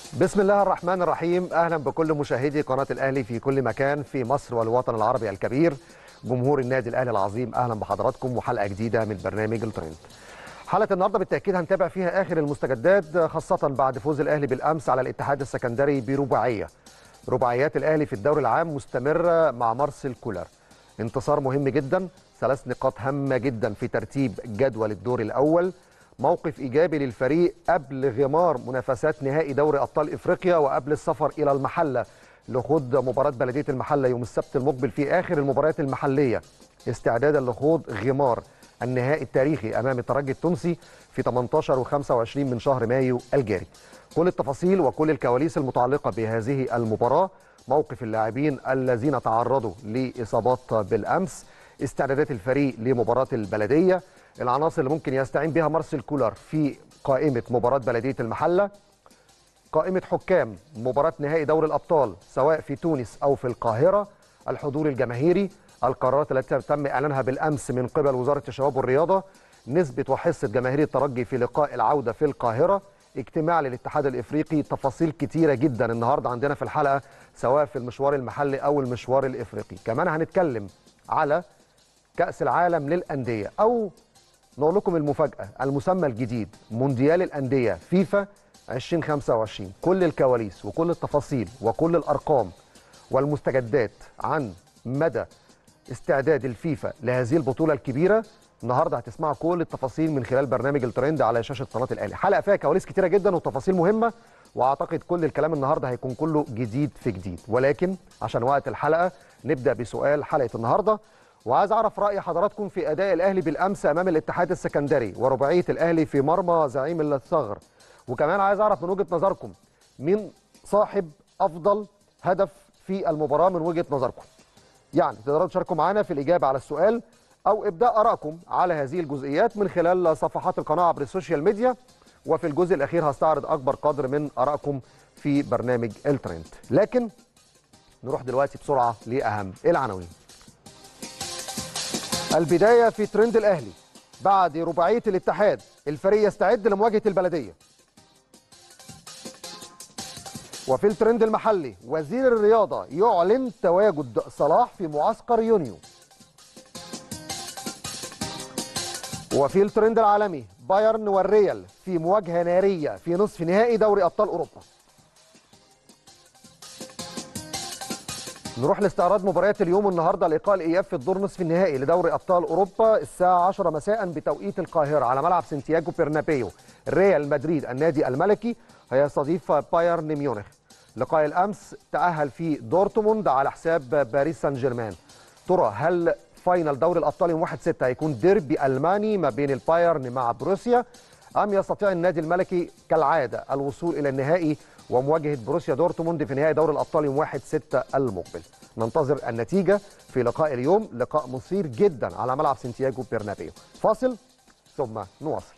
بسم الله الرحمن الرحيم اهلا بكل مشاهدي قناه الاهلي في كل مكان في مصر والوطن العربي الكبير جمهور النادي الاهلي العظيم اهلا بحضراتكم وحلقه جديده من برنامج الترند حلقه النهارده بالتاكيد هنتابع فيها اخر المستجدات خاصه بعد فوز الاهلي بالامس على الاتحاد السكندري برباعيه رباعيات الاهلي في الدوري العام مستمره مع مارسيل كولر انتصار مهم جدا ثلاث نقاط هامه جدا في ترتيب جدول الدور الاول موقف ايجابي للفريق قبل غمار منافسات نهائي دوري ابطال افريقيا وقبل السفر الى المحله لخوض مباراه بلديه المحله يوم السبت المقبل في اخر المباريات المحليه استعدادا لخوض غمار النهائي التاريخي امام الترجي التونسي في 18 و25 من شهر مايو الجاري. كل التفاصيل وكل الكواليس المتعلقه بهذه المباراه موقف اللاعبين الذين تعرضوا لاصابات بالامس استعدادات الفريق لمباراه البلديه العناصر اللي ممكن يستعين بها مارسيل كولر في قائمه مباراه بلديه المحله قائمه حكام مباراه نهائي دوري الابطال سواء في تونس او في القاهره الحضور الجماهيري القرارات التي تم اعلانها بالامس من قبل وزاره الشباب والرياضه نسبه وحصه جماهير الترجي في لقاء العوده في القاهره اجتماع للاتحاد الافريقي تفاصيل كتيره جدا النهارده عندنا في الحلقه سواء في المشوار المحلي او المشوار الافريقي كمان هنتكلم على كاس العالم للانديه او نقول لكم المفاجاه المسمى الجديد مونديال الانديه فيفا 2025 كل الكواليس وكل التفاصيل وكل الارقام والمستجدات عن مدى استعداد الفيفا لهذه البطوله الكبيره النهارده هتسمعوا كل التفاصيل من خلال برنامج الترند على شاشه قناه الاهلي حلقه فيها كواليس كتيره جدا وتفاصيل مهمه واعتقد كل الكلام النهارده هيكون كله جديد في جديد ولكن عشان وقت الحلقه نبدا بسؤال حلقه النهارده وعايز اعرف راي حضراتكم في اداء الاهلي بالامس امام الاتحاد السكندري ورباعيه الاهلي في مرمى زعيم الثغر وكمان عايز اعرف من وجهه نظركم مين صاحب افضل هدف في المباراه من وجهه نظركم يعني تقدروا تشاركوا معنا في الاجابه على السؤال او ابداء ارائكم على هذه الجزئيات من خلال صفحات القناه عبر السوشيال ميديا وفي الجزء الاخير هستعرض اكبر قدر من ارائكم في برنامج الترند لكن نروح دلوقتي بسرعه لاهم العناوين البدايه في ترند الاهلي بعد رباعيه الاتحاد الفريق يستعد لمواجهه البلديه وفي الترند المحلي وزير الرياضه يعلن تواجد صلاح في معسكر يونيو وفي الترند العالمي بايرن والريال في مواجهه ناريه في نصف نهائي دوري ابطال اوروبا نروح لاستعراض مباريات اليوم النهارده لقاء الاياب في الدور نصف النهائي لدوري ابطال اوروبا الساعه 10 مساء بتوقيت القاهره على ملعب سانتياغو برنابيو ريال مدريد النادي الملكي هيستضيف بايرن ميونخ لقاء الامس تاهل فيه دورتموند على حساب باريس سان جيرمان ترى هل فاينل دوري الابطال يوم 1 6 هيكون ديربي الماني ما بين البايرن مع بروسيا ام يستطيع النادي الملكي كالعاده الوصول الى النهائي ومواجهه بروسيا دورتموند في نهائي دوري الابطال يوم 1 6 المقبل ننتظر النتيجه في لقاء اليوم لقاء مثير جدا على ملعب سانتياغو برنابيو فاصل ثم نواصل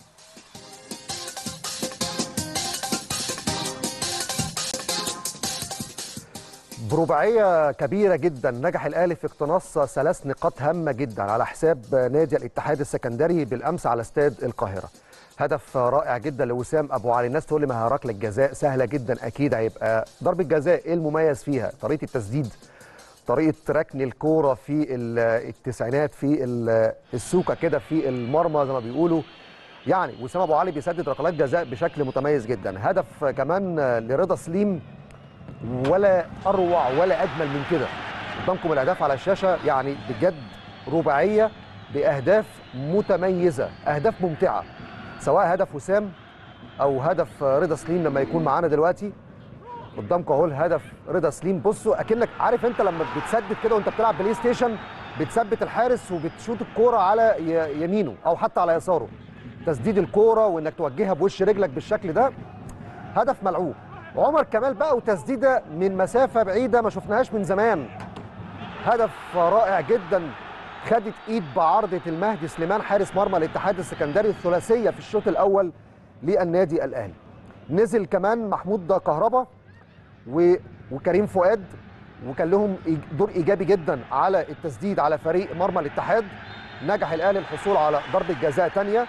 برباعيه كبيره جدا نجح الاهلي في اقتناص ثلاث نقاط هامه جدا على حساب نادي الاتحاد السكندري بالامس على استاد القاهره هدف رائع جدا لوسام ابو علي الناس تقول لي ما ركله الجزاء سهله جدا اكيد هيبقى ضربه جزاء ايه المميز فيها طريقه التسديد طريقه ركن الكوره في التسعينات في السوكه كده في المرمى زي ما بيقولوا يعني وسام ابو علي بيسدد ركلات جزاء بشكل متميز جدا هدف كمان لرضا سليم ولا اروع ولا اجمل من كده قدامكم الاهداف على الشاشه يعني بجد رباعيه باهداف متميزه اهداف ممتعه سواء هدف وسام او هدف رضا سليم لما يكون معانا دلوقتي قدامكم اهو الهدف رضا سليم بصوا اكنك عارف انت لما بتسدد كده وانت بتلعب بلاي ستيشن بتثبت الحارس وبتشوط الكوره على يمينه او حتى على يساره تسديد الكوره وانك توجهها بوش رجلك بالشكل ده هدف ملعوب عمر كمال بقى وتسديده من مسافه بعيده ما شفناهاش من زمان هدف رائع جدا خدت ايد بعرضه المهدي سليمان حارس مرمى الاتحاد السكندري الثلاثيه في الشوط الاول للنادي الاهلي نزل كمان محمود كهربا و... وكريم فؤاد وكان لهم دور ايجابي جدا على التسديد على فريق مرمى الاتحاد نجح الاهلي الحصول على ضربه جزاء ثانيه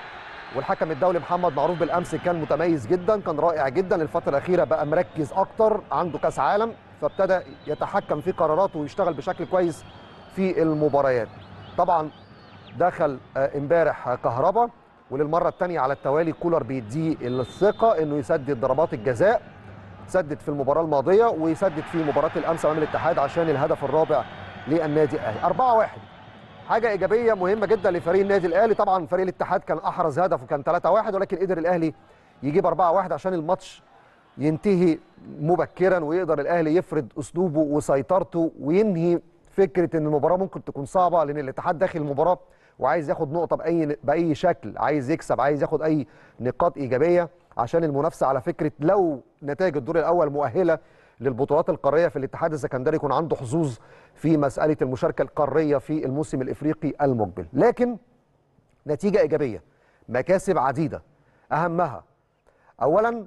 والحكم الدولي محمد معروف بالامس كان متميز جدا كان رائع جدا الفتره الاخيره بقى مركز اكتر عنده كاس عالم فابتدى يتحكم في قراراته ويشتغل بشكل كويس في المباريات طبعا دخل امبارح كهربا وللمره الثانيه على التوالي كولر بيديه الثقه انه يسدد ضربات الجزاء سدد في المباراه الماضيه ويسدد في مباراه الامس امام الاتحاد عشان الهدف الرابع للنادي الاهلي 4 1 حاجه ايجابيه مهمه جدا لفريق النادي الاهلي طبعا فريق الاتحاد كان احرز هدف وكان 3 1 ولكن قدر الاهلي يجيب 4 1 عشان الماتش ينتهي مبكرا ويقدر الاهلي يفرض اسلوبه وسيطرته وينهي فكره ان المباراه ممكن تكون صعبه لان الاتحاد داخل المباراه وعايز ياخد نقطه باي باي شكل عايز يكسب عايز ياخد اي نقاط ايجابيه عشان المنافسه على فكره لو نتائج الدور الاول مؤهله للبطولات القاريه في الاتحاد السكندري يكون عنده حظوظ في مساله المشاركه القاريه في الموسم الافريقي المقبل لكن نتيجه ايجابيه مكاسب عديده اهمها اولا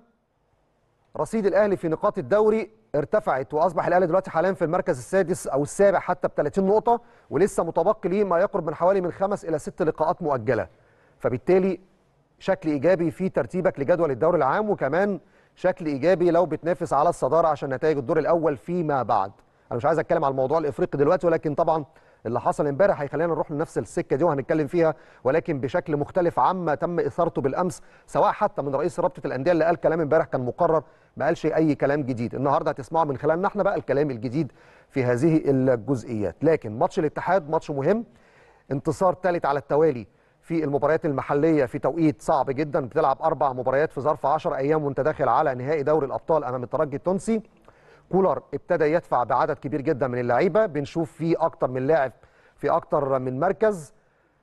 رصيد الاهلي في نقاط الدوري ارتفعت واصبح الاهلي دلوقتي حاليا في المركز السادس او السابع حتى ب 30 نقطه ولسه متبقي ليه ما يقرب من حوالي من خمس الى ست لقاءات مؤجله فبالتالي شكل ايجابي في ترتيبك لجدول الدوري العام وكمان شكل ايجابي لو بتنافس على الصداره عشان نتائج الدور الاول فيما بعد انا مش عايز اتكلم على الموضوع الافريقي دلوقتي ولكن طبعا اللي حصل امبارح هيخلينا نروح لنفس السكه دي وهنتكلم فيها ولكن بشكل مختلف عما تم اثارته بالامس سواء حتى من رئيس رابطه الانديه اللي قال كلام امبارح كان مقرر ما قالش اي كلام جديد النهارده هتسمعوا من خلالنا احنا بقى الكلام الجديد في هذه الجزئيات لكن ماتش الاتحاد ماتش مهم انتصار ثالث على التوالي في المباريات المحليه في توقيت صعب جدا بتلعب اربع مباريات في ظرف 10 ايام وانت داخل على نهائي دوري الابطال امام الترجي التونسي كولر ابتدى يدفع بعدد كبير جدا من اللعيبه بنشوف فيه اكتر من لاعب في اكتر من مركز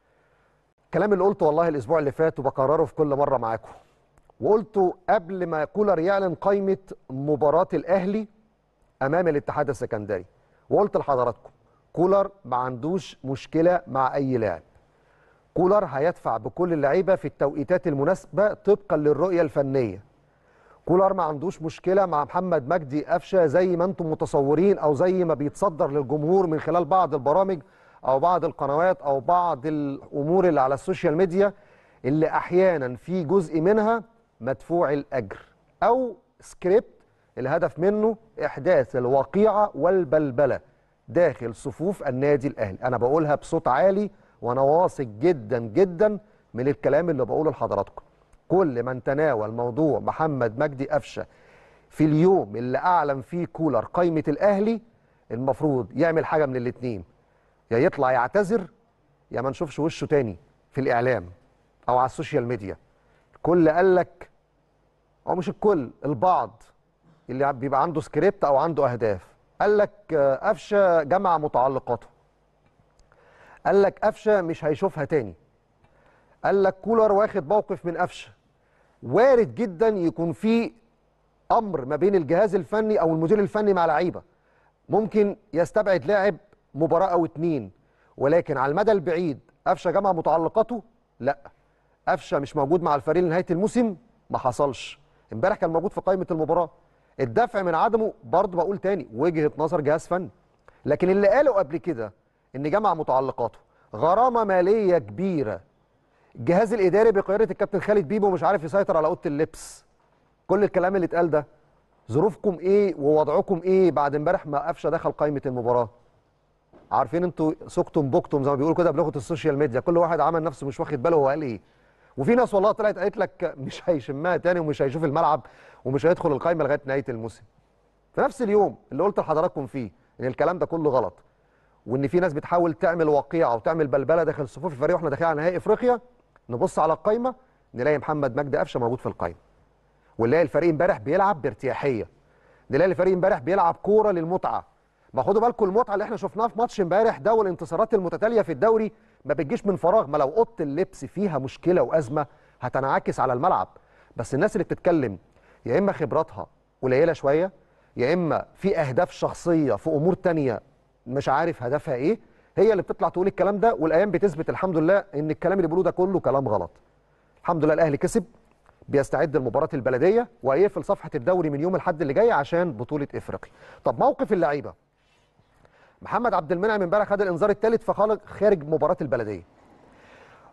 الكلام اللي قلته والله الاسبوع اللي فات وبكرره في كل مره معاكم وقلته قبل ما كولر يعلن قائمه مباراه الاهلي امام الاتحاد السكندري وقلت لحضراتكم كولر ما عندوش مشكله مع اي لاعب كولر هيدفع بكل اللعيبه في التوقيتات المناسبه طبقا للرؤيه الفنيه كولر ما عندوش مشكله مع محمد مجدي قفشه زي ما انتم متصورين او زي ما بيتصدر للجمهور من خلال بعض البرامج او بعض القنوات او بعض الامور اللي على السوشيال ميديا اللي احيانا في جزء منها مدفوع الاجر او سكريبت الهدف منه احداث الوقيعه والبلبله داخل صفوف النادي الاهلي انا بقولها بصوت عالي وانا واثق جدا جدا من الكلام اللي بقوله لحضراتكم كل من تناول موضوع محمد مجدي قفشه في اليوم اللي اعلن فيه كولر قائمه الاهلي المفروض يعمل حاجه من الاثنين يا يطلع يعتذر يا ما نشوفش وشه تاني في الاعلام او على السوشيال ميديا الكل قال لك او مش الكل البعض اللي بيبقى عنده سكريبت او عنده اهداف قال لك قفشه جمع متعلقاته قال لك قفشه مش هيشوفها تاني قال لك كولر واخد موقف من قفشه وارد جدا يكون في امر ما بين الجهاز الفني او المدير الفني مع لعيبه ممكن يستبعد لاعب مباراه او اتنين ولكن على المدى البعيد قفشه جمع متعلقاته لا قفشه مش موجود مع الفريق لنهايه الموسم ما حصلش امبارح كان موجود في قائمه المباراه الدفع من عدمه برضه بقول تاني وجهه نظر جهاز فني لكن اللي قاله قبل كده ان جمع متعلقاته غرامه ماليه كبيره الجهاز الاداري بقياده الكابتن خالد بيبو مش عارف يسيطر على اوضه اللبس كل الكلام اللي اتقال ده ظروفكم ايه ووضعكم ايه بعد امبارح ما قفشه دخل قائمه المباراه عارفين انتوا سكتم بكتم زي ما بيقولوا كده بلغه السوشيال ميديا كل واحد عمل نفسه مش واخد باله هو قال ايه وفي ناس والله طلعت قالت لك مش هيشمها تاني ومش هيشوف الملعب ومش هيدخل القائمه لغايه نهايه الموسم في نفس اليوم اللي قلت لحضراتكم فيه ان الكلام ده كله غلط وان في ناس بتحاول تعمل واقعه وتعمل بلبله داخل صفوف الفريق واحنا داخلين على نهائي افريقيا نبص على القائمه نلاقي محمد مجدي قفشه موجود في القائمه ونلاقي الفريق امبارح بيلعب بارتياحيه نلاقي الفريق امبارح بيلعب كوره للمتعه ما خدوا بالكم المتعه اللي احنا شفناها في ماتش امبارح ده والانتصارات المتتاليه في الدوري ما بتجيش من فراغ ما لو اوضه اللبس فيها مشكله وازمه هتنعكس على الملعب بس الناس اللي بتتكلم يا اما خبراتها قليله شويه يا اما في اهداف شخصيه في امور تانية مش عارف هدفها ايه هي اللي بتطلع تقول الكلام ده والايام بتثبت الحمد لله ان الكلام اللي بيقولوه ده كله كلام غلط الحمد لله الاهلي كسب بيستعد لمباراه البلديه وهيقفل صفحه الدوري من يوم الاحد اللي جاي عشان بطوله افريقيا طب موقف اللعيبه محمد عبد المنعم امبارح خد الانذار الثالث فخرج خارج مباراه البلديه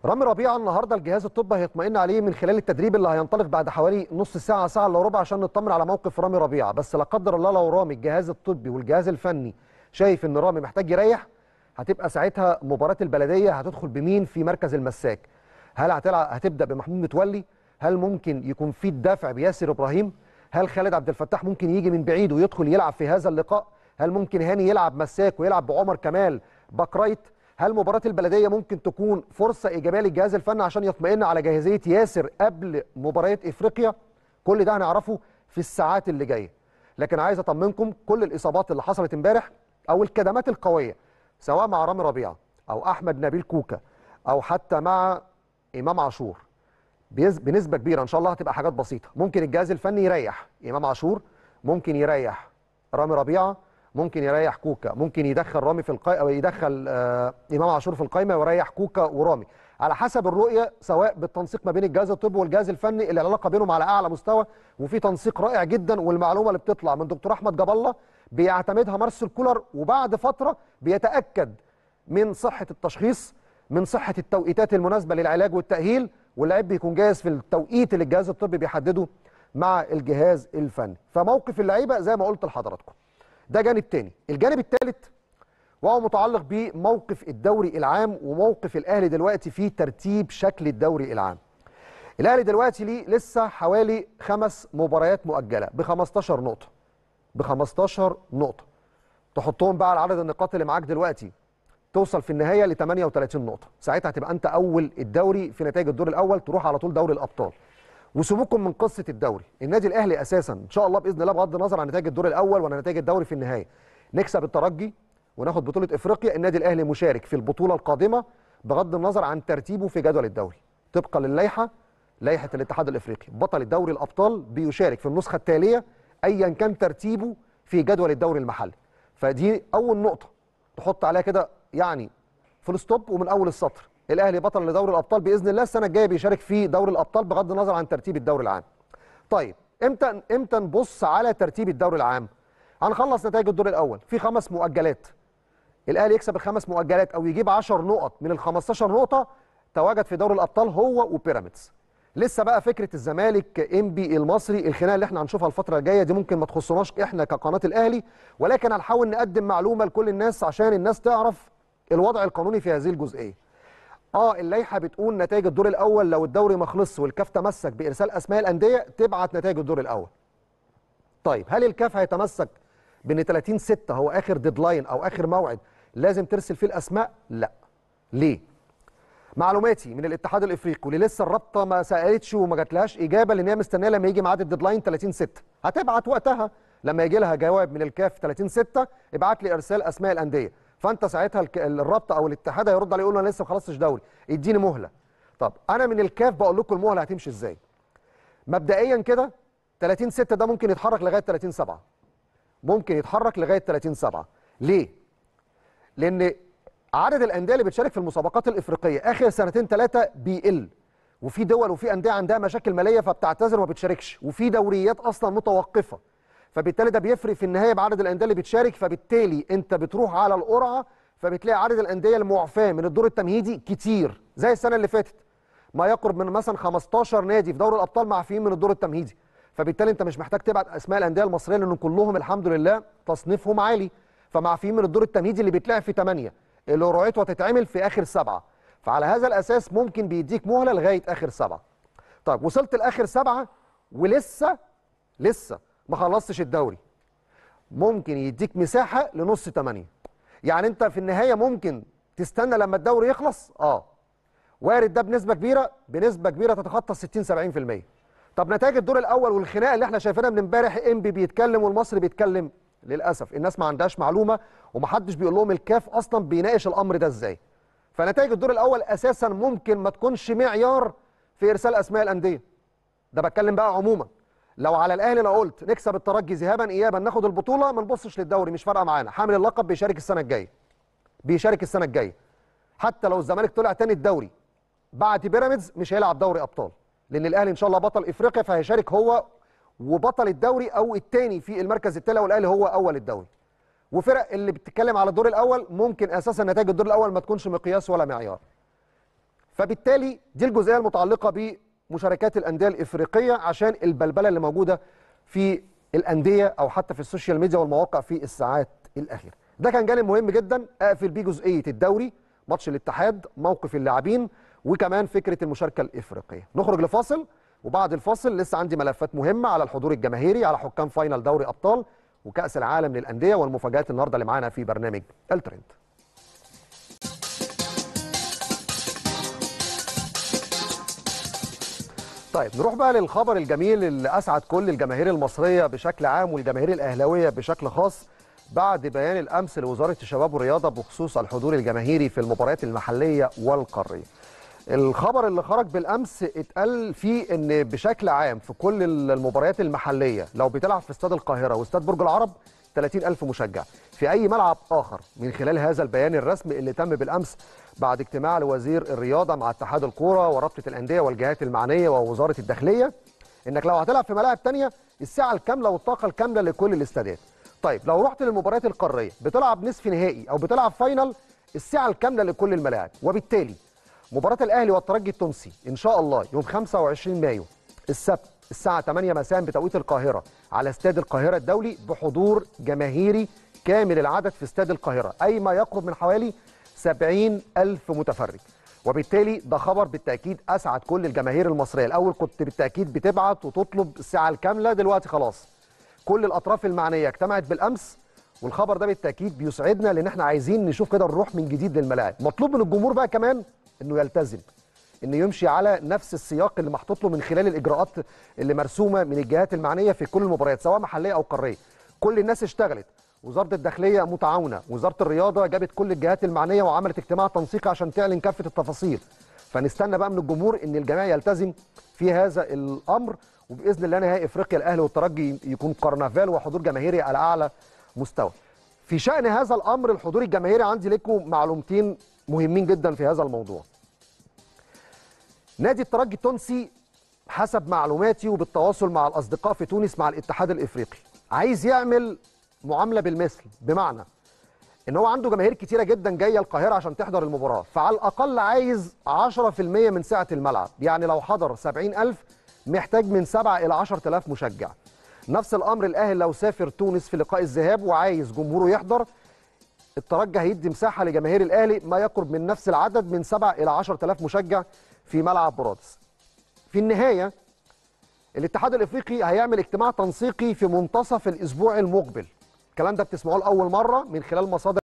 رامي ربيعه النهارده الجهاز الطبي هيطمئن عليه من خلال التدريب اللي هينطلق بعد حوالي نص ساعه ساعه الا ربع عشان نطمن على موقف رامي ربيعه بس لا قدر الله لو رامي الجهاز الطبي والجهاز الفني شايف ان رامي محتاج يريح هتبقى ساعتها مباراه البلديه هتدخل بمين في مركز المساك هل هتلعب هتبدا بمحمود متولي هل ممكن يكون في الدافع بياسر ابراهيم هل خالد عبد الفتاح ممكن يجي من بعيد ويدخل يلعب في هذا اللقاء هل ممكن هاني يلعب مساك ويلعب بعمر كمال باك رايت هل مباراه البلديه ممكن تكون فرصه ايجابيه للجهاز الفني عشان يطمئن على جاهزيه ياسر قبل مباريات افريقيا كل ده هنعرفه في الساعات اللي جايه لكن عايز اطمنكم كل الاصابات اللي حصلت امبارح او الكدمات القويه سواء مع رامي ربيعه او احمد نبيل كوكا او حتى مع امام عاشور بيز- بنسبه كبيره ان شاء الله هتبقى حاجات بسيطه ممكن الجهاز الفني يريح امام عاشور ممكن يريح رامي ربيعه ممكن يريح كوكا ممكن يدخل رامي في القائمه او يدخل آه امام عاشور في القائمه ويريح كوكا ورامي على حسب الرؤيه سواء بالتنسيق ما بين الجهاز الطبي والجهاز الفني اللي العلاقه بينهم على اعلى مستوى وفي تنسيق رائع جدا والمعلومه اللي بتطلع من دكتور احمد جاب الله بيعتمدها مارسيل كولر وبعد فتره بيتاكد من صحه التشخيص من صحه التوقيتات المناسبه للعلاج والتاهيل واللاعب بيكون جاهز في التوقيت اللي الجهاز الطبي بيحدده مع الجهاز الفني فموقف اللعيبه زي ما قلت لحضراتكم ده جانب تاني الجانب الثالث وهو متعلق بموقف الدوري العام وموقف الاهلي دلوقتي في ترتيب شكل الدوري العام الاهلي دلوقتي ليه لسه حوالي خمس مباريات مؤجله ب 15 نقطه ب 15 نقطه تحطهم بقى على عدد النقاط اللي معاك دلوقتي توصل في النهايه ل 38 نقطه ساعتها هتبقى انت اول الدوري في نتائج الدور الاول تروح على طول دوري الابطال وسيبوكم من قصه الدوري النادي الاهلي اساسا ان شاء الله باذن الله بغض النظر عن نتائج الدور الاول ولا نتائج الدوري في النهايه نكسب الترجي وناخد بطوله افريقيا النادي الاهلي مشارك في البطوله القادمه بغض النظر عن ترتيبه في جدول الدوري طبقا للائحه لائحه الاتحاد الافريقي بطل الدوري الابطال بيشارك في النسخه التاليه ايا كان ترتيبه في جدول الدوري المحلي فدي اول نقطه تحط عليها كده يعني فول ستوب ومن اول السطر الاهلي بطل لدوري الابطال باذن الله السنه الجايه بيشارك في دوري الابطال بغض النظر عن ترتيب الدوري العام طيب امتى امتى نبص على ترتيب الدوري العام هنخلص نتائج الدور الاول في خمس مؤجلات الاهلي يكسب الخمس مؤجلات او يجيب 10 نقط من ال 15 نقطه تواجد في دوري الابطال هو وبيراميدز لسه بقى فكره الزمالك انبي المصري الخناقه اللي احنا هنشوفها الفتره الجايه دي ممكن ما تخصناش احنا كقناه الاهلي ولكن هنحاول نقدم معلومه لكل الناس عشان الناس تعرف الوضع القانوني في هذه الجزئيه اه اللائحه بتقول نتائج الدور الاول لو الدوري ما خلصش والكاف تمسك بارسال اسماء الانديه تبعت نتائج الدور الاول طيب هل الكاف هيتمسك بان 30 6 هو اخر ديدلاين او اخر موعد لازم ترسل فيه الاسماء لا ليه معلوماتي من الاتحاد الافريقي واللي لسه الرابطه ما سالتش وما جاتلهاش اجابه لان هي مستنيه لما يجي ميعاد الديدلاين 30 6 هتبعت وقتها لما يجي لها جواب من الكاف 30 6 ابعت لي ارسال اسماء الانديه فانت ساعتها الك- الرابطه او الاتحاد هيرد عليه يقول له انا لسه ما خلصتش دوري اديني مهله طب انا من الكاف بقول لكم المهله هتمشي ازاي مبدئيا كده 30 6 ده ممكن يتحرك لغايه 30 7 ممكن يتحرك لغايه 30 7 ليه لان عدد الانديه اللي بتشارك في المسابقات الافريقيه اخر سنتين ثلاثه بيقل وفي دول وفي انديه عندها مشاكل ماليه فبتعتذر وما بتشاركش وفي دوريات اصلا متوقفه فبالتالي ده بيفرق في النهايه بعدد الانديه اللي بتشارك فبالتالي انت بتروح على القرعه فبتلاقي عدد الانديه المعفاه من الدور التمهيدي كتير زي السنه اللي فاتت ما يقرب من مثلا 15 نادي في دوري الابطال معفيين من الدور التمهيدي فبالتالي انت مش محتاج تبعت اسماء الانديه المصريه لان كلهم الحمد لله تصنيفهم عالي فمعفيين من الدور التمهيدي اللي بيتلعب في 8 اللي قرعته هتتعمل في اخر سبعه فعلى هذا الاساس ممكن بيديك مهله لغايه اخر سبعه طيب وصلت لاخر سبعه ولسه لسه ما خلصتش الدوري ممكن يديك مساحه لنص 8 يعني انت في النهايه ممكن تستنى لما الدوري يخلص اه وارد ده بنسبه كبيره بنسبه كبيره تتخطى 60 70% طب نتائج الدور الاول والخناقه اللي احنا شايفينها من امبارح انبي بيتكلم والمصري بيتكلم للاسف الناس ما عندهاش معلومه ومحدش بيقول لهم الكاف اصلا بيناقش الامر ده ازاي فنتائج الدور الاول اساسا ممكن ما تكونش معيار في ارسال اسماء الانديه ده بتكلم بقى عموما لو على الاهلي لو قلت نكسب الترجي ذهابا ايابا ناخد البطوله ما نبصش للدوري مش فارقه معانا حامل اللقب بيشارك السنه الجايه بيشارك السنه الجايه حتى لو الزمالك طلع تاني الدوري بعد بيراميدز مش هيلعب دوري ابطال لان الاهلي ان شاء الله بطل افريقيا فهيشارك هو وبطل الدوري او الثاني في المركز الثالث والاهلي هو اول الدوري وفرق اللي بتتكلم على الدور الاول ممكن اساسا نتائج الدور الاول ما تكونش مقياس ولا معيار فبالتالي دي الجزئيه المتعلقه بمشاركات الانديه الافريقيه عشان البلبله اللي موجوده في الانديه او حتى في السوشيال ميديا والمواقع في الساعات الاخيره ده كان جانب مهم جدا اقفل بيه جزئيه الدوري ماتش الاتحاد موقف اللاعبين وكمان فكره المشاركه الافريقيه نخرج لفاصل وبعد الفاصل لسه عندي ملفات مهمه على الحضور الجماهيري على حكام فاينل دوري ابطال وكاس العالم للانديه والمفاجات النهارده اللي معانا في برنامج الترند طيب نروح بقى للخبر الجميل اللي اسعد كل الجماهير المصريه بشكل عام والجماهير الاهلاويه بشكل خاص بعد بيان الامس لوزاره الشباب والرياضه بخصوص الحضور الجماهيري في المباريات المحليه والقاريه. الخبر اللي خرج بالامس اتقال فيه ان بشكل عام في كل المباريات المحليه لو بتلعب في استاد القاهره واستاد برج العرب 30000 مشجع في اي ملعب اخر من خلال هذا البيان الرسمي اللي تم بالامس بعد اجتماع لوزير الرياضه مع اتحاد الكوره ورابطه الانديه والجهات المعنيه ووزاره الداخليه انك لو هتلعب في ملاعب ثانيه الساعه الكامله والطاقه الكامله لكل الاستادات طيب لو رحت للمباريات القاريه بتلعب نصف نهائي او بتلعب فاينل الساعه الكامله لكل الملاعب وبالتالي مباراه الاهلي والترجي التونسي ان شاء الله يوم 25 مايو السبت الساعه 8 مساء بتوقيت القاهره على استاد القاهره الدولي بحضور جماهيري كامل العدد في استاد القاهره اي ما يقرب من حوالي 70 ألف متفرج وبالتالي ده خبر بالتأكيد أسعد كل الجماهير المصرية الأول كنت بالتأكيد بتبعت وتطلب الساعة الكاملة دلوقتي خلاص كل الأطراف المعنية اجتمعت بالأمس والخبر ده بالتأكيد بيسعدنا لأن احنا عايزين نشوف كده الروح من جديد للملاعب مطلوب من الجمهور بقى كمان إنه يلتزم إنه يمشي على نفس السياق اللي محطوط له من خلال الإجراءات اللي مرسومة من الجهات المعنية في كل المباريات سواء محلية أو قارية كل الناس اشتغلت وزاره الداخليه متعاونه وزاره الرياضه جابت كل الجهات المعنيه وعملت اجتماع تنسيقي عشان تعلن كافه التفاصيل فنستنى بقى من الجمهور ان الجميع يلتزم في هذا الامر وباذن الله نهائي افريقيا الاهلي والترجي يكون كرنفال وحضور جماهيري على اعلى مستوى في شان هذا الامر الحضور الجماهيري عندي لكم معلومتين مهمين جدا في هذا الموضوع نادي الترجي التونسي حسب معلوماتي وبالتواصل مع الاصدقاء في تونس مع الاتحاد الافريقي عايز يعمل معامله بالمثل بمعنى ان هو عنده جماهير كتيره جدا جايه القاهره عشان تحضر المباراه فعلى الاقل عايز 10% من سعه الملعب يعني لو حضر 70000 محتاج من 7 الى 10000 مشجع نفس الامر الاهلي لو سافر تونس في لقاء الذهاب وعايز جمهوره يحضر الترجي هيدي مساحه لجماهير الاهلي ما يقرب من نفس العدد من 7 الى 10000 مشجع في ملعب برادس في النهايه الاتحاد الافريقي هيعمل اجتماع تنسيقي في منتصف الاسبوع المقبل الكلام ده بتسمعوه لاول مره من خلال مصادر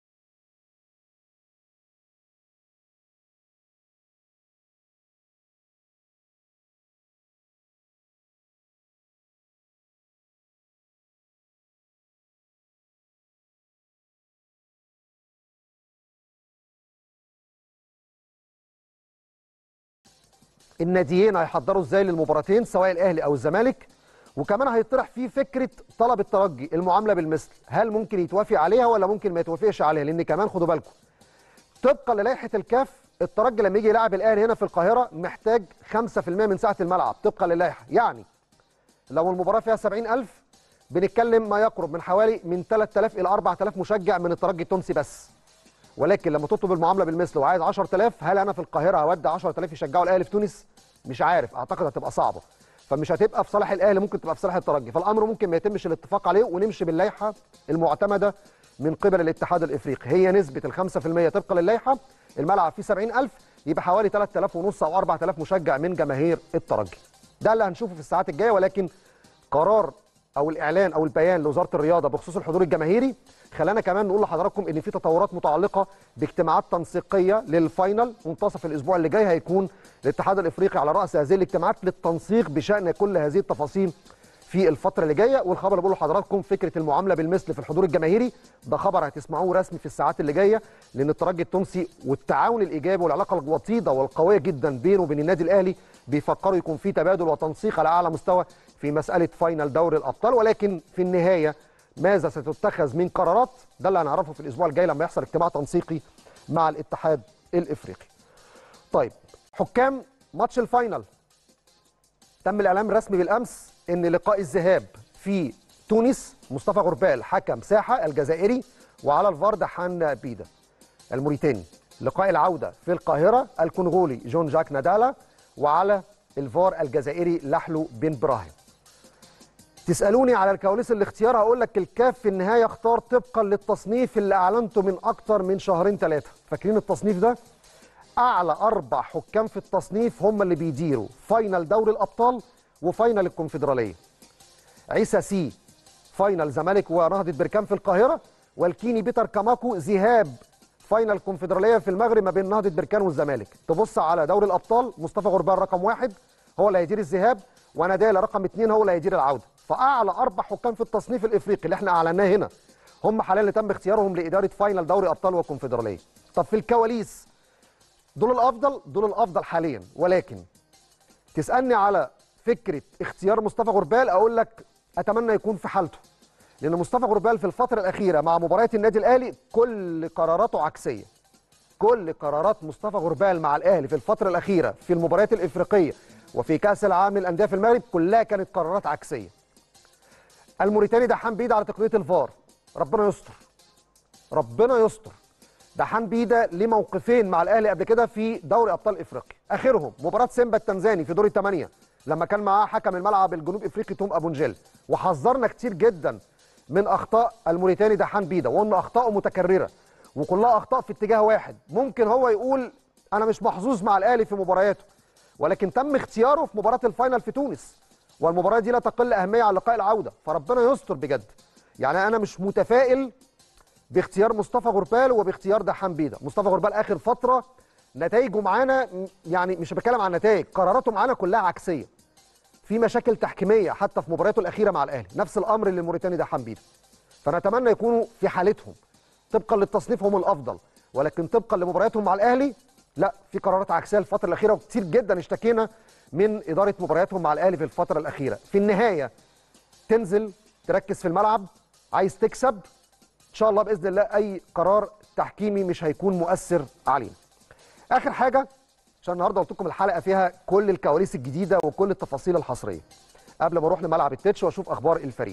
الناديين هيحضروا ازاي للمباراتين سواء الاهلي او الزمالك وكمان هيطرح فيه فكره طلب الترجي المعامله بالمثل هل ممكن يتوافق عليها ولا ممكن ما يتوافقش عليها لان كمان خدوا بالكم طبقا للائحه الكاف الترجي لما يجي يلعب الاهلي هنا في القاهره محتاج 5% من سعه الملعب طبقا للائحه يعني لو المباراه فيها 70000 بنتكلم ما يقرب من حوالي من 3000 الى 4000 مشجع من الترجي التونسي بس ولكن لما تطلب المعامله بالمثل وعايز 10000 هل انا في القاهره هودي 10000 يشجعوا الاهلي في تونس مش عارف اعتقد هتبقى صعبه فمش هتبقى في صالح الاهلي ممكن تبقى في صالح الترجي فالامر ممكن ما يتمش الاتفاق عليه ونمشي باللائحه المعتمده من قبل الاتحاد الافريقي هي نسبه ال 5% طبقا للائحه الملعب فيه 70000 يبقى حوالي 3000 ونص او 4000 مشجع من جماهير الترجي ده اللي هنشوفه في الساعات الجايه ولكن قرار او الاعلان او البيان لوزاره الرياضه بخصوص الحضور الجماهيري خلانا كمان نقول لحضراتكم ان في تطورات متعلقه باجتماعات تنسيقيه للفاينل منتصف الاسبوع اللي جاي هيكون الاتحاد الافريقي على راس هذه الاجتماعات للتنسيق بشان كل هذه التفاصيل في الفتره اللي جايه والخبر اللي بقوله لحضراتكم فكره المعامله بالمثل في الحضور الجماهيري ده خبر هتسمعوه رسمي في الساعات اللي جايه لان الترجي التونسي والتعاون الايجابي والعلاقه الوطيده والقويه جدا بينه وبين النادي الاهلي بيفكروا يكون في تبادل وتنسيق على اعلى مستوى في مساله فاينل دوري الابطال ولكن في النهايه ماذا ستتخذ من قرارات ده اللي هنعرفه في الاسبوع الجاي لما يحصل اجتماع تنسيقي مع الاتحاد الافريقي. طيب حكام ماتش الفاينل تم الاعلان الرسمي بالامس ان لقاء الذهاب في تونس مصطفى غربال حكم ساحه الجزائري وعلى الفار دحان بيدا الموريتاني لقاء العوده في القاهره الكونغولي جون جاك نادالا وعلى الفار الجزائري لحلو بن براهيم تسالوني على الكواليس الاختيار هقول لك الكاف في النهايه اختار طبقا للتصنيف اللي اعلنته من اكتر من شهرين ثلاثه فاكرين التصنيف ده اعلى اربع حكام في التصنيف هم اللي بيديروا فاينل دوري الابطال وفاينل الكونفدراليه عيسى سي فاينل زمالك ونهضه بركان في القاهره والكيني بيتر كاماكو ذهاب فاينل الكونفدراليه في المغرب ما بين نهضه بركان والزمالك تبص على دوري الابطال مصطفى غربان رقم واحد هو اللي هيدير الذهاب ونادال رقم اثنين هو اللي هيدير العوده فاعلى اربع حكام في التصنيف الافريقي اللي احنا اعلناه هنا هم حاليا اللي تم اختيارهم لاداره فاينل دوري ابطال والكونفدراليه طب في الكواليس دول الافضل دول الافضل حاليا ولكن تسالني على فكره اختيار مصطفى غربال اقول لك اتمنى يكون في حالته لان مصطفى غربال في الفتره الاخيره مع مباريات النادي الاهلي كل قراراته عكسيه كل قرارات مصطفى غربال مع الاهلي في الفتره الاخيره في المباريات الافريقيه وفي كاس العالم للانديه في المغرب كلها كانت قرارات عكسيه الموريتاني دحان بيد على تقنيه الفار ربنا يستر ربنا يستر دحان بيدا ليه موقفين مع الاهلي قبل كده في دوري ابطال افريقيا اخرهم مباراه سيمبا التنزاني في دور الثمانيه لما كان معاه حكم الملعب الجنوب افريقي توم ابو نجيل وحذرنا كتير جدا من اخطاء الموريتاني دحان بيدا وان اخطائه متكرره وكلها اخطاء في اتجاه واحد ممكن هو يقول انا مش محظوظ مع الاهلي في مبارياته ولكن تم اختياره في مباراه الفاينل في تونس والمباراه دي لا تقل اهميه عن لقاء العوده فربنا يستر بجد يعني انا مش متفائل باختيار مصطفى غربال وباختيار دحام بيدا مصطفى غربال اخر فتره نتائجه معانا يعني مش بتكلم عن نتائج قراراته معانا كلها عكسيه في مشاكل تحكيميه حتى في مبارياته الاخيره مع الاهلي نفس الامر اللي الموريتاني دحام بيدا فنتمنى يكونوا في حالتهم طبقا للتصنيف هم الافضل ولكن طبقا لمبارياتهم مع الاهلي لا في قرارات عكسيه الفتره الاخيره وكتير جدا اشتكينا من اداره مبارياتهم مع الاهلي في الفتره الاخيره في النهايه تنزل تركز في الملعب عايز تكسب ان شاء الله باذن الله اي قرار تحكيمي مش هيكون مؤثر علينا اخر حاجه عشان النهارده قلت لكم الحلقه فيها كل الكواليس الجديده وكل التفاصيل الحصريه قبل ما اروح لملعب التتش واشوف اخبار الفريق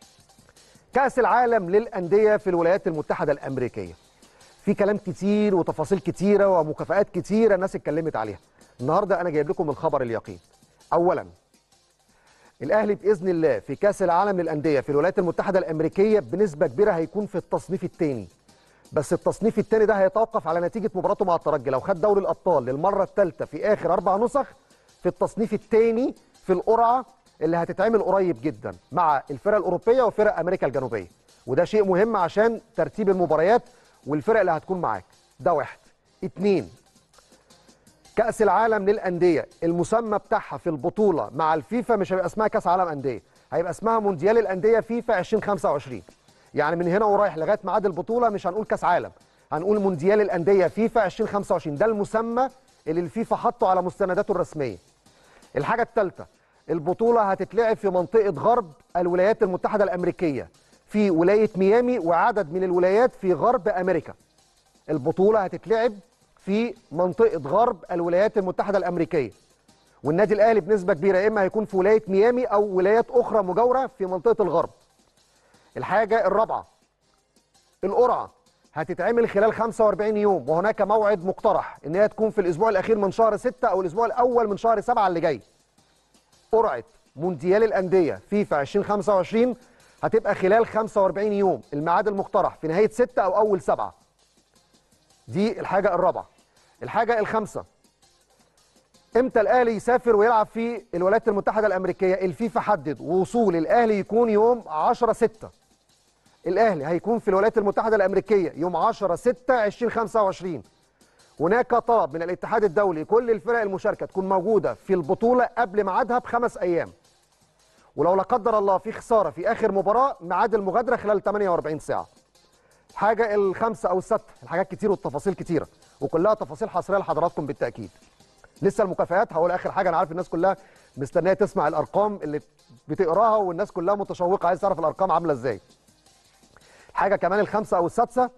كاس العالم للانديه في الولايات المتحده الامريكيه في كلام كتير وتفاصيل كتيره ومكافآت كتيره الناس اتكلمت عليها النهارده انا جايب لكم الخبر اليقين اولا الاهلي باذن الله في كاس العالم للانديه في الولايات المتحده الامريكيه بنسبه كبيره هيكون في التصنيف الثاني بس التصنيف الثاني ده هيتوقف على نتيجه مباراته مع الترجي لو خد دوري الابطال للمره الثالثه في اخر اربع نسخ في التصنيف الثاني في القرعه اللي هتتعمل قريب جدا مع الفرق الاوروبيه وفرق امريكا الجنوبيه وده شيء مهم عشان ترتيب المباريات والفرق اللي هتكون معاك ده واحد اتنين كأس العالم للأندية المسمى بتاعها في البطولة مع الفيفا مش هيبقى اسمها كأس عالم أندية هيبقى اسمها مونديال الأندية فيفا 2025 يعني من هنا ورايح لغاية ميعاد البطولة مش هنقول كأس عالم هنقول مونديال الأندية فيفا 2025 ده المسمى اللي الفيفا حطه على مستنداته الرسمية الحاجة الثالثة البطولة هتتلعب في منطقة غرب الولايات المتحدة الأمريكية في ولاية ميامي وعدد من الولايات في غرب أمريكا البطولة هتتلعب في منطقة غرب الولايات المتحدة الأمريكية والنادي الأهلي بنسبة كبيرة يا إما هيكون في ولاية ميامي أو ولايات أخرى مجاورة في منطقة الغرب الحاجة الرابعة القرعة هتتعمل خلال 45 يوم وهناك موعد مقترح ان هي تكون في الاسبوع الاخير من شهر 6 او الاسبوع الاول من شهر 7 اللي جاي. قرعه مونديال الانديه فيفا 2025 هتبقى خلال 45 يوم الميعاد المقترح في نهايه 6 او اول 7. دي الحاجه الرابعه. الحاجه الخامسه امتى الاهلي يسافر ويلعب في الولايات المتحده الامريكيه؟ الفيفا حدد وصول الاهلي يكون يوم 10 6 الاهلي هيكون في الولايات المتحده الامريكيه يوم 10 6 2025 هناك طلب من الاتحاد الدولي كل الفرق المشاركه تكون موجوده في البطوله قبل ميعادها بخمس ايام ولو لا قدر الله في خساره في اخر مباراه ميعاد المغادره خلال 48 ساعه الحاجه الخامسه او السادسه الحاجات كتير والتفاصيل كتيره وكلها تفاصيل حصريه لحضراتكم بالتاكيد لسه المكافآت هقول اخر حاجه انا عارف الناس كلها مستنيه تسمع الارقام اللي بتقراها والناس كلها متشوقه عايز تعرف الارقام عامله ازاي حاجه كمان الخامسه او السادسه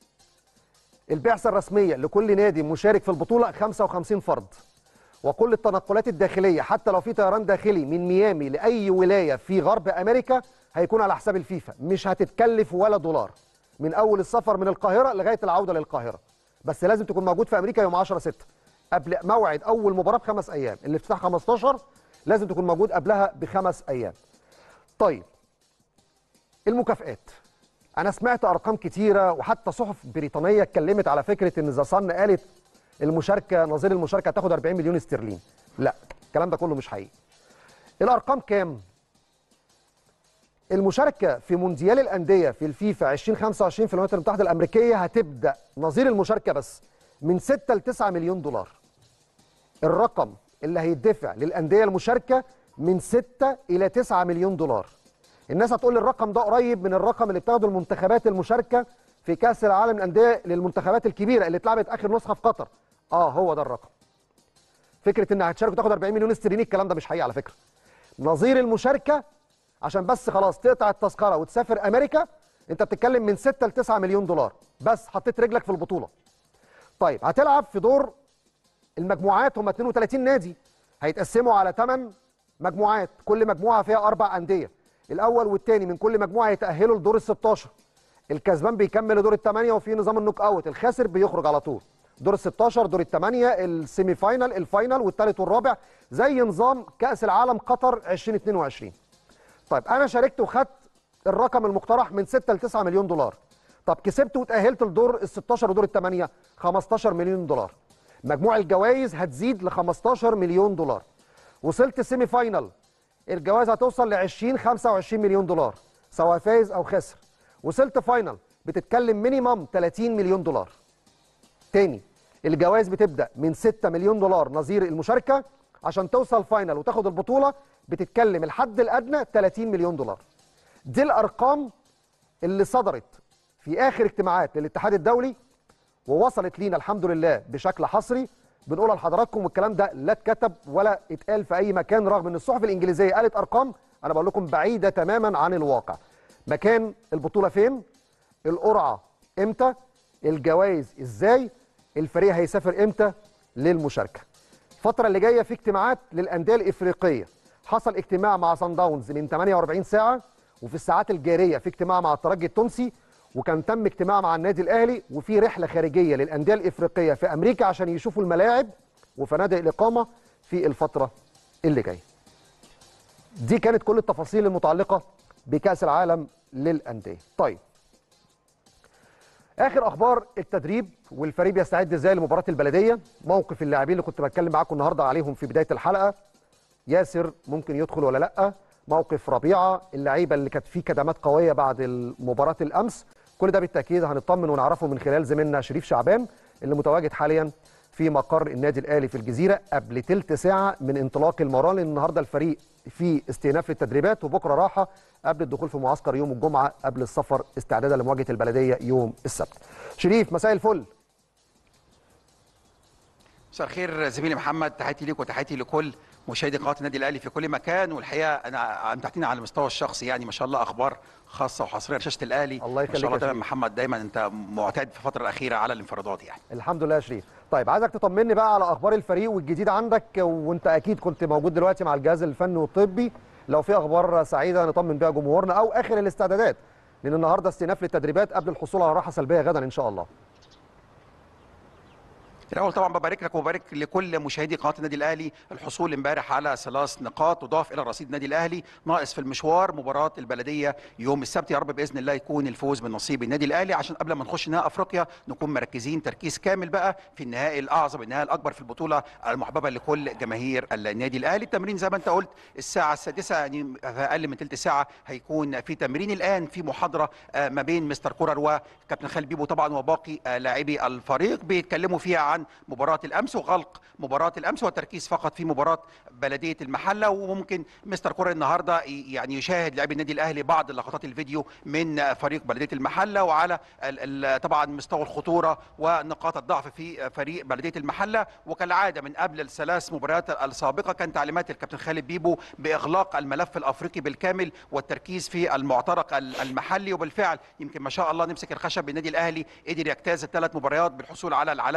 البعثه الرسميه لكل نادي مشارك في البطوله 55 فرد وكل التنقلات الداخليه حتى لو في طيران داخلي من ميامي لاي ولايه في غرب امريكا هيكون على حساب الفيفا مش هتتكلف ولا دولار من اول السفر من القاهره لغايه العوده للقاهره بس لازم تكون موجود في امريكا يوم 10 6 قبل موعد اول مباراه بخمس ايام الافتتاح 15 لازم تكون موجود قبلها بخمس ايام طيب المكافئات انا سمعت ارقام كتيره وحتى صحف بريطانيه اتكلمت على فكره ان ذا صن قالت المشاركه نظير المشاركه هتاخد 40 مليون استرليني لا الكلام ده كله مش حقيقي الارقام كام المشاركه في مونديال الانديه في الفيفا 2025 في الولايات المتحده الامريكيه هتبدا نظير المشاركه بس من 6 ل 9 مليون دولار الرقم اللي هيدفع للانديه المشاركه من 6 الى 9 مليون دولار الناس هتقول لي الرقم ده قريب من الرقم اللي بتاخده المنتخبات المشاركه في كاس العالم للانديه للمنتخبات الكبيره اللي اتلعبت اخر نسخه في قطر اه هو ده الرقم فكره انها هتشارك وتاخد 40 مليون استرليني الكلام ده مش حقيقي على فكره نظير المشاركه عشان بس خلاص تقطع التذكره وتسافر امريكا انت بتتكلم من 6 ل 9 مليون دولار بس حطيت رجلك في البطوله طيب هتلعب في دور المجموعات هم 32 نادي هيتقسموا على 8 مجموعات كل مجموعه فيها اربع انديه الاول والثاني من كل مجموعه يتاهلوا لدور ال 16 الكسبان بيكمل دور الثمانيه وفي نظام النوك اوت الخاسر بيخرج على طول دور ال 16 دور الثمانيه السيمي فاينال الفاينال والثالث والرابع زي نظام كاس العالم قطر 2022 طيب انا شاركت وخدت الرقم المقترح من 6 ل 9 مليون دولار طب كسبت وتاهلت لدور ال 16 ودور الثمانيه 15 مليون دولار مجموع الجوائز هتزيد ل 15 مليون دولار وصلت سيمي فاينال الجوائز هتوصل ل 20 25 مليون دولار سواء فايز او خسر وصلت فاينل بتتكلم مينيمم 30 مليون دولار تاني الجوائز بتبدا من 6 مليون دولار نظير المشاركه عشان توصل فاينل وتاخد البطوله بتتكلم الحد الادنى 30 مليون دولار دي الارقام اللي صدرت في اخر اجتماعات للاتحاد الدولي ووصلت لينا الحمد لله بشكل حصري بنقولها لحضراتكم والكلام ده لا اتكتب ولا اتقال في اي مكان رغم ان الصحف الانجليزيه قالت ارقام انا بقول لكم بعيده تماما عن الواقع مكان البطوله فين القرعه امتى الجوائز ازاي الفريق هيسافر امتى للمشاركه الفتره اللي جايه في اجتماعات للانديه الافريقيه حصل اجتماع مع سان داونز من 48 ساعه وفي الساعات الجاريه في اجتماع مع الترجي التونسي وكان تم اجتماع مع النادي الاهلي وفي رحله خارجيه للانديه الافريقيه في امريكا عشان يشوفوا الملاعب وفنادق الاقامه في الفتره اللي جايه. دي كانت كل التفاصيل المتعلقه بكاس العالم للانديه. طيب اخر اخبار التدريب والفريق بيستعد ازاي لمباراه البلديه موقف اللاعبين اللي كنت بتكلم معاكم النهارده عليهم في بدايه الحلقه ياسر ممكن يدخل ولا لا موقف ربيعه اللعيبه اللي كانت فيه كدمات قويه بعد مباراه الامس كل ده بالتاكيد هنطمن ونعرفه من خلال زميلنا شريف شعبان اللي متواجد حاليا في مقر النادي الاهلي في الجزيره قبل تلت ساعه من انطلاق المباراه لان النهارده الفريق في استئناف للتدريبات وبكره راحه قبل الدخول في معسكر يوم الجمعه قبل السفر استعدادا لمواجهه البلديه يوم السبت. شريف مساء الفل. مساء الخير زميلي محمد تحياتي ليك وتحياتي لكل مشاهدي قناه النادي الاهلي في كل مكان والحقيقه انا امتعتني على المستوى الشخصي يعني ما شاء الله اخبار خاصه وحصريه لشاشه الاهلي الله يخليك ما شاء الله يا دايما شريف. محمد دايما انت معتاد في الفتره الاخيره على الانفرادات يعني الحمد لله يا شريف. طيب عايزك تطمني بقى على اخبار الفريق والجديد عندك وانت اكيد كنت موجود دلوقتي مع الجهاز الفني والطبي لو في اخبار سعيده نطمن بيها جمهورنا او اخر الاستعدادات لان النهارده استئناف للتدريبات قبل الحصول على راحه سلبيه غدا ان شاء الله. الاول طبعا ببارك لك وبارك لكل مشاهدي قناه النادي الاهلي الحصول امبارح على ثلاث نقاط تضاف الى رصيد النادي الاهلي ناقص في المشوار مباراه البلديه يوم السبت يا رب باذن الله يكون الفوز من نصيب النادي الاهلي عشان قبل ما نخش نهائي افريقيا نكون مركزين تركيز كامل بقى في النهائي الاعظم النهائي الاكبر في البطوله المحببه لكل جماهير النادي الاهلي التمرين زي ما انت قلت الساعه السادسه يعني في اقل من ثلث ساعه هيكون في تمرين الان في محاضره آه، ما بين مستر كورر وكابتن خالد بيبو طبعا وباقي آه، لاعبي الفريق بيتكلموا فيها عن مباراه الامس وغلق مباراه الامس والتركيز فقط في مباراه بلديه المحله وممكن مستر كورر النهارده ي- يعني يشاهد لاعبي النادي الاهلي بعض لقطات الفيديو من آه، فريق بلديه المحله وعلى ال- ال- طبعا مستوى الخطوره ونقاط الضعف في آه، فريق بلديه المحله وكالعاده من قبل الثلاث مباريات السابقه كان تعليمات الكابتن خالد بيبو باغلاق الملف الافريقي بالكامل والتركيز في المعترك ال- المحلي وبالفعل يمكن ما شاء الله نمسك الخشب النادي الاهلي قدر يجتاز الثلاث مباريات بالحصول على العلامه الكامله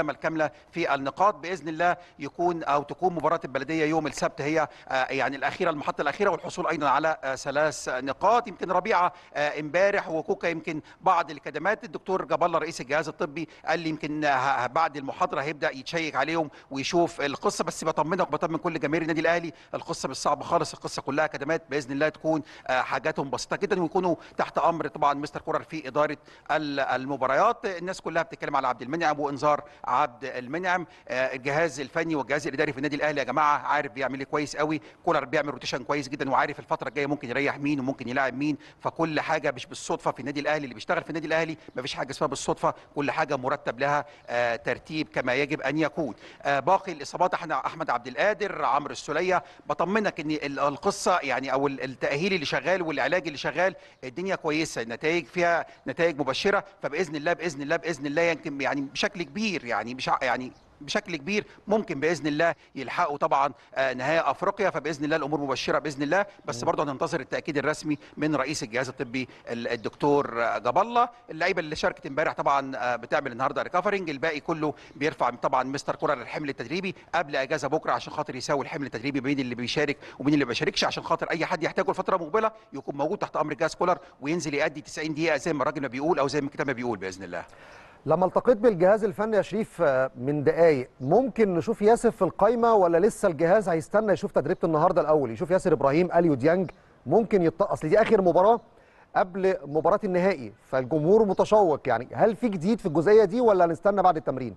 الله في النقاط باذن الله يكون او تكون مباراه البلديه يوم السبت هي آه، يعني الاخيره المحطه الاخيره والحصول ايضا على آه، ثلاث نقاط يمكن ربيعه آه، امبارح وكوكا يمكن بعض الكدمات الدكتور جاب الله رئيس الجهاز الطبي قال لي يمكن آه، بعد المحاضره هيبدا يتشيك عليهم ويشوف القصه بس بطمنك وبطمن كل جماهير النادي الاهلي القصه مش صعبه خالص القصه كلها كدمات باذن الله تكون آه، حاجاتهم بسيطه جدا ويكونوا تحت امر طبعا مستر كورر في اداره ال- المباريات الناس كلها بتتكلم على عبد المنعم وانذار عبد المنعم آه، الجهاز الفني والجهاز الاداري في النادي الاهلي يا جماعه عارف بيعمل ايه كويس قوي كولر بيعمل روتيشن كويس جدا وعارف الفتره الجايه ممكن يريح مين وممكن يلاعب مين فكل حاجه مش بالصدفه في النادي الاهلي اللي بيشتغل في النادي الاهلي مفيش حاجه اسمها بالصدفه كل حاجه مرتب لها آه، ترتيب كما يجب ان يكون آه، باقي الاصابات احنا احمد عبد القادر عمرو السوليه بطمنك ان ال- القصه يعني او ال- التاهيل اللي شغال والعلاج اللي شغال الدنيا كويسه النتائج فيها نتائج مبشره فباذن الله باذن الله باذن الله يمكن يعني بشكل كبير يعني مش ع- يعني بشكل كبير ممكن باذن الله يلحقوا طبعا آه، نهايه افريقيا فباذن الله الامور مبشره باذن الله بس برضه هننتظر التاكيد الرسمي من رئيس الجهاز الطبي ال- الدكتور آه، جاب الله اللعيبه اللي شاركت امبارح طبعا آه، بتعمل النهارده ريكفرنج الباقي كله بيرفع طبعا مستر كولر الحمل التدريبي قبل اجازه بكره عشان خاطر يساوي الحمل التدريبي بين اللي بيشارك وبين اللي ما بيشاركش عشان خاطر اي حد يحتاجه الفتره المقبله يكون موجود تحت امر جهاز كولر وينزل يأدي 90 دقيقه زي ما الراجل ما بيقول او زي ما الكتاب ما بيقول باذن الله لما التقيت بالجهاز الفني يا شريف آه، من دقايق ممكن نشوف ياسر في القايمه ولا لسه الجهاز هيستنى يشوف تدريبه النهارده الاول يشوف ياسر ابراهيم اليو ديانج ممكن يط... اصل دي اخر مباراه قبل مباراه النهائي فالجمهور متشوق يعني هل في جديد في الجزئيه دي ولا هنستنى بعد التمرين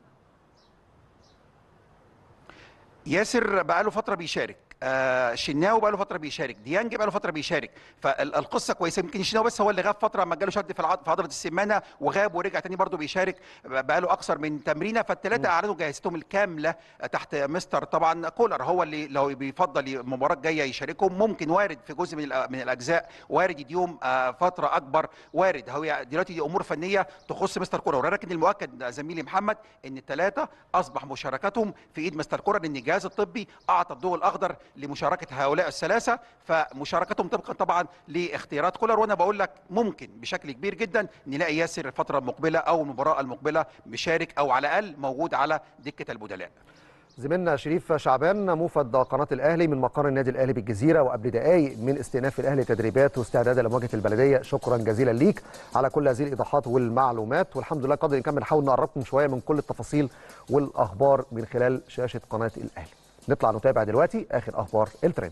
ياسر بقاله فتره بيشارك آه شناوي بقاله فتره بيشارك ديانج بقاله فتره بيشارك فالقصه كويسه يمكن شناوي بس هو اللي غاب فتره لما جاله شد في العض- في عضله السمانه وغاب ورجع تاني برضه بيشارك بقاله اكثر من تمرينه فالثلاثه اعلنوا جاهزيتهم الكامله تحت مستر طبعا كولر هو اللي لو بيفضل المباراه الجايه يشاركهم ممكن وارد في جزء من الأ- من الاجزاء وارد يديهم آه فتره اكبر وارد هو دلوقتي دي امور فنيه تخص مستر كولر ولكن المؤكد زميلي محمد ان الثلاثه اصبح مشاركتهم في ايد مستر كولر ان الجهاز الطبي اعطى الضوء الاخضر لمشاركه هؤلاء الثلاثه فمشاركتهم طبقا طبعا لاختيارات كولر وانا بقول لك ممكن بشكل كبير جدا نلاقي ياسر الفتره المقبله او المباراه المقبله مشارك او على الاقل موجود على دكه البدلاء زميلنا شريف شعبان موفد قناه الاهلي من مقر النادي الاهلي بالجزيره وقبل دقائق من استئناف الاهلي تدريبات واستعدادا لمواجهه البلديه شكرا جزيلا ليك على كل هذه الايضاحات والمعلومات والحمد لله قدر الامكان بنحاول نقربكم شويه من كل التفاصيل والاخبار من خلال شاشه قناه الاهلي نطلع نتابع دلوقتي اخر اخبار الترند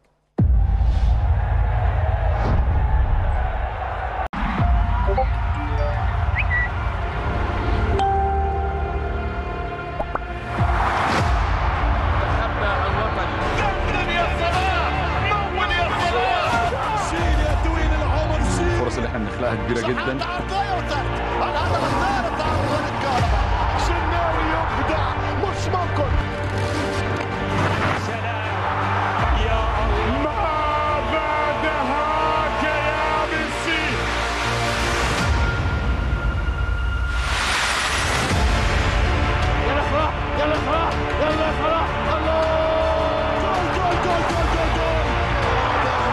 دندن يا صلاح مول يا صلاح شيل يا طويل العمر شيل الفرص اللي احنا بنخلقها كبيره جدا الهدف الثالث عن ولد كهرباء شناوي يبدع مش ممكن يا الله ما بعدهاك يا ميسي يلا صلاح يلا صلاح يلا صلاح الله جول جول جول جول جول جول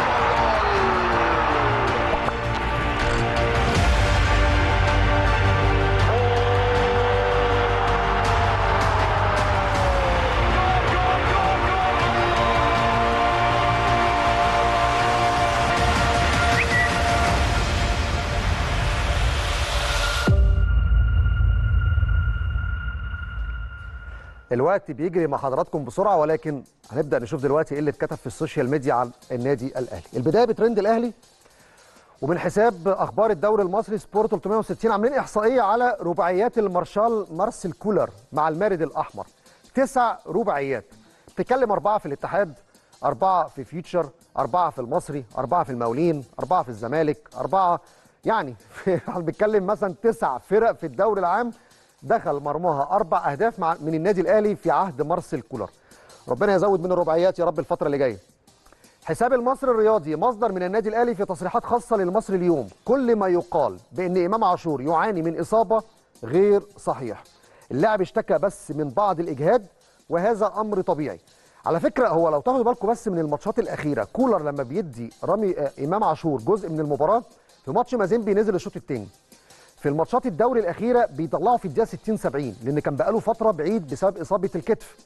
الوقت بيجري مع حضراتكم بسرعه ولكن هنبدا نشوف دلوقتي ايه اللي اتكتب في السوشيال ميديا عن النادي الاهلي البدايه بترند الاهلي ومن حساب اخبار الدوري المصري سبورت 360 عاملين احصائيه على رباعيات المارشال مارسيل كولر مع المارد الاحمر تسع رباعيات تتكلم اربعه في الاتحاد اربعه في فيوتشر اربعه في المصري اربعه في المقاولين اربعه في الزمالك اربعه يعني احنا بنتكلم مثلا تسع فرق في الدوري العام دخل مرماها اربع اهداف مع من النادي الاهلي في عهد مارسيل كولر ربنا يزود من الرباعيات يا رب الفتره اللي جايه حساب المصري الرياضي مصدر من النادي الاهلي في تصريحات خاصه للمصري اليوم كل ما يقال بان امام عاشور يعاني من اصابه غير صحيح اللاعب اشتكى بس من بعض الاجهاد وهذا امر طبيعي على فكره هو لو تاخدوا بالكم بس من الماتشات الاخيره كولر لما بيدي رامي آه، امام عاشور جزء من المباراه في ماتش مازيمبي نزل الشوط الثاني في الماتشات الدوري الاخيره بيطلعوا في الدقيقه 60 70 لان كان بقاله فتره بعيد بسبب اصابه الكتف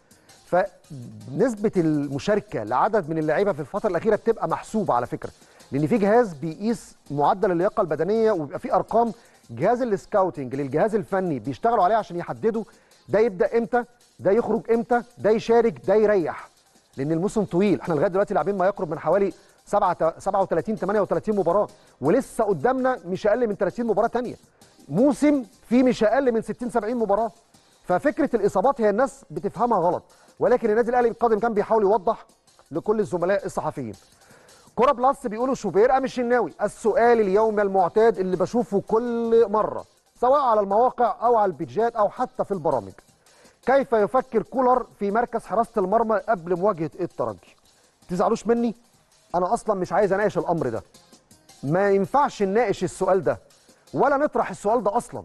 فنسبه المشاركه لعدد من اللعيبه في الفتره الاخيره بتبقى محسوبه على فكره لان في جهاز بيقيس معدل اللياقه البدنيه وبيبقى في ارقام جهاز السكاوتنج للجهاز الفني بيشتغلوا عليه عشان يحددوا ده يبدا امتى ده يخرج امتى ده يشارك ده يريح لان الموسم طويل احنا لغايه دلوقتي لاعبين ما يقرب من حوالي 7 37 38 مباراه ولسه قدامنا مش اقل من 30 مباراه تانية موسم فيه مش اقل من 60 70 مباراه ففكره الاصابات هي الناس بتفهمها غلط ولكن النادي الاهلي القادم كان بيحاول يوضح لكل الزملاء الصحفيين كرة بلس بيقولوا شوبير ام الشناوي السؤال اليومي المعتاد اللي بشوفه كل مره سواء على المواقع او على البيجات او حتى في البرامج كيف يفكر كولر في مركز حراسه المرمى قبل مواجهه الترجي تزعلوش مني انا اصلا مش عايز اناقش الامر ده ما ينفعش نناقش السؤال ده ولا نطرح السؤال ده اصلا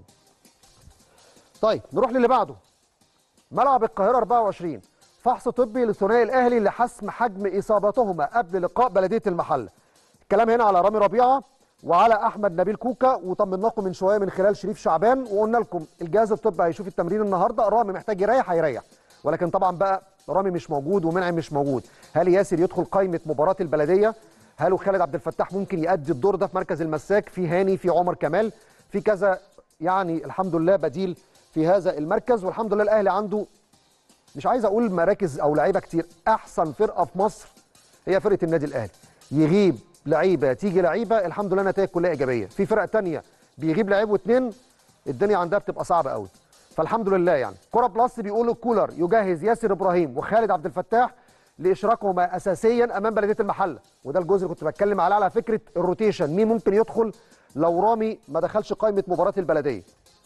طيب نروح للي بعده ملعب القاهره 24 فحص طبي لثنائي الاهلي لحسم حجم اصابتهما قبل لقاء بلديه المحله الكلام هنا على رامي ربيعه وعلى احمد نبيل كوكا وطمناكم من شويه من خلال شريف شعبان وقلنا لكم الجهاز الطبي هيشوف التمرين النهارده رامي محتاج يريح هيريح ولكن طبعا بقى رامي مش موجود ومنعم مش موجود هل ياسر يدخل قائمه مباراه البلديه هل خالد عبد الفتاح ممكن يأدي الدور ده في مركز المساك في هاني في عمر كمال في كذا يعني الحمد لله بديل في هذا المركز والحمد لله الاهلي عنده مش عايز اقول مراكز او لعيبه كتير احسن فرقه في مصر هي فرقه النادي الاهلي يغيب لعيبه تيجي لعيبه الحمد لله نتائج كلها ايجابيه في فرق تانية بيغيب لعيب واثنين الدنيا عندها بتبقى صعبه قوي فالحمد لله يعني كره بلس بيقولوا كولر يجهز ياسر ابراهيم وخالد عبد الفتاح لاشراكهما اساسيا امام بلديه المحله وده الجزء اللي كنت بتكلم عليه على فكره الروتيشن مين ممكن يدخل لو رامي ما دخلش قائمه مباراه البلديه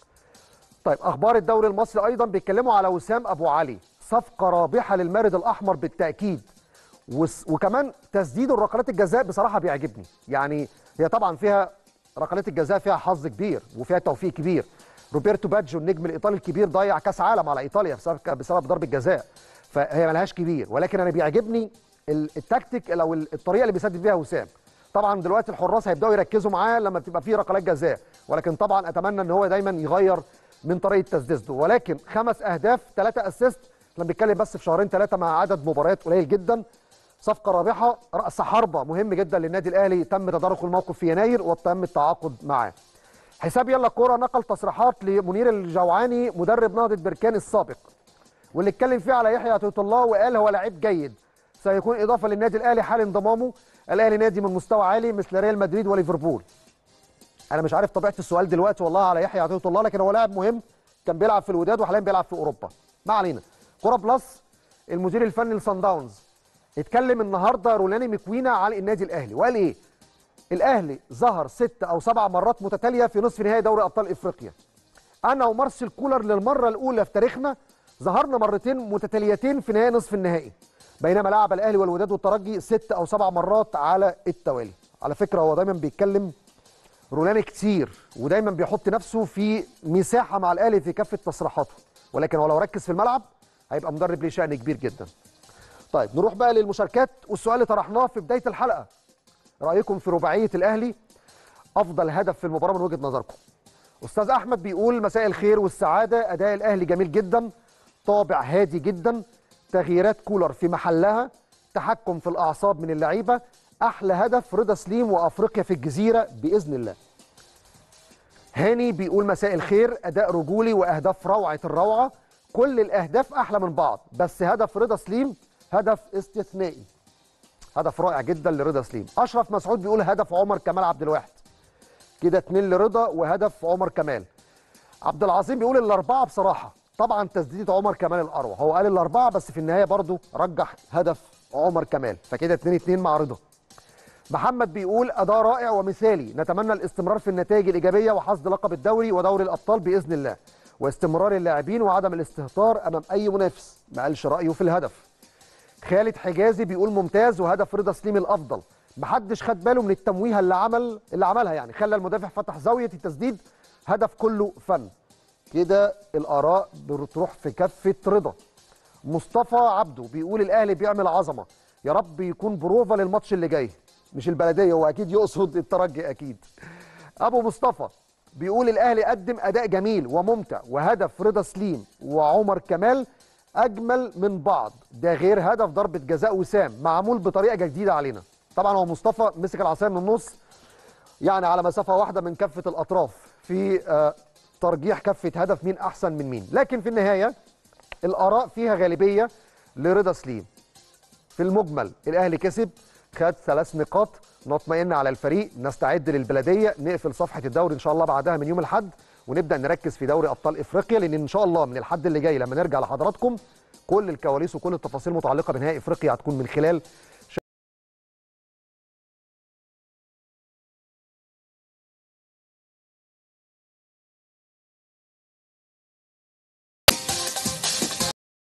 طيب اخبار الدوري المصري ايضا بيتكلموا على وسام ابو علي صفقه رابحه للمارد الاحمر بالتاكيد وس- وكمان تسديد الركلات الجزاء بصراحه بيعجبني يعني هي طبعا فيها ركلات الجزاء فيها حظ كبير وفيها توفيق كبير روبرتو باجيو النجم الايطالي الكبير ضيع كاس عالم على ايطاليا بسبب بسبب ضربه جزاء فهي ملهاش كبير ولكن انا بيعجبني ال- التكتيك او ال- الطريقه اللي بيسدد بيها وسام طبعا دلوقتي الحراس هيبداوا يركزوا معاه لما بتبقى فيه ركلات جزاء ولكن طبعا اتمنى ان هو دايما يغير من طريقه تسديده ولكن خمس اهداف ثلاثه اسيست احنا بنتكلم بس في شهرين ثلاثه مع عدد مباريات قليل جدا صفقه رابحه راس حربه مهم جدا للنادي الاهلي تم تدارك الموقف في يناير وتم التعاقد معاه حساب يلا كوره نقل تصريحات لمنير الجوعاني مدرب نهضه بركان السابق واللي اتكلم فيه على يحيى عطيه الله وقال هو لعيب جيد سيكون اضافه للنادي الاهلي حال انضمامه الاهلي نادي من مستوى عالي مثل ريال مدريد وليفربول انا مش عارف طبيعه السؤال دلوقتي والله على يحيى عطيه الله لكن هو لاعب مهم كان بيلعب في الوداد وحاليا بيلعب في اوروبا ما علينا كوره بلس المدير الفني لصن داونز اتكلم النهارده رولاني مكوينا على النادي الاهلي وقال ايه الاهلي ظهر ست او سبع مرات متتاليه في نصف نهائي دوري ابطال افريقيا انا ومارسيل كولر للمره الاولى في تاريخنا ظهرنا مرتين متتاليتين في نهائي نصف النهائي بينما لعب الاهلي والوداد والترجي ست او سبع مرات على التوالي على فكره هو دايما بيتكلم رولاني كتير ودايما بيحط نفسه في مساحه مع الاهلي في كافه تصريحاته ولكن هو لو ركز في الملعب هيبقى مدرب ليه شأن كبير جدا طيب نروح بقى للمشاركات والسؤال اللي طرحناه في بدايه الحلقه رايكم في رباعيه الاهلي افضل هدف في المباراه من وجهه نظركم استاذ احمد بيقول مساء الخير والسعاده اداء الاهلي جميل جدا طابع هادي جدا تغييرات كولر في محلها تحكم في الاعصاب من اللعيبه احلى هدف رضا سليم وافريقيا في الجزيره باذن الله هاني بيقول مساء الخير اداء رجولي واهداف روعه الروعه كل الاهداف احلى من بعض بس هدف رضا سليم هدف استثنائي هدف رائع جدا لرضا سليم اشرف مسعود بيقول هدف عمر كمال عبد الواحد كده اتنين لرضا وهدف عمر كمال عبد العظيم بيقول الاربعه بصراحه طبعا تسديده عمر كمال الاروع هو قال الاربعه بس في النهايه برضو رجح هدف عمر كمال فكده 2 2 مع رضا محمد بيقول اداء رائع ومثالي نتمنى الاستمرار في النتائج الايجابيه وحصد لقب الدوري ودوري الابطال باذن الله واستمرار اللاعبين وعدم الاستهتار امام اي منافس ما قالش رايه في الهدف خالد حجازي بيقول ممتاز وهدف رضا سليم الافضل محدش خد باله من التمويهه اللي عمل اللي عملها يعني خلى المدافع فتح زاويه التسديد هدف كله فن كده الاراء بتروح في كفه رضا مصطفى عبده بيقول الاهلي بيعمل عظمه يا رب يكون بروفا للماتش اللي جاي مش البلديه هو اكيد يقصد الترجي اكيد ابو مصطفى بيقول الاهلي قدم اداء جميل وممتع وهدف رضا سليم وعمر كمال اجمل من بعض ده غير هدف ضربه جزاء وسام معمول بطريقه جديده علينا طبعا هو مصطفى مسك العصايه من النص يعني على مسافه واحده من كافه الاطراف في آه، ترجيح كفه هدف مين احسن من مين لكن في النهايه الاراء فيها غالبيه لرضا سليم في المجمل الاهلي كسب خد ثلاث نقاط نطمئن على الفريق نستعد للبلديه نقفل صفحه الدوري ان شاء الله بعدها من يوم الاحد ونبدا نركز في دوري ابطال افريقيا لان ان شاء الله من الحد اللي جاي لما نرجع لحضراتكم كل الكواليس وكل التفاصيل المتعلقه بنهائي افريقيا هتكون من خلال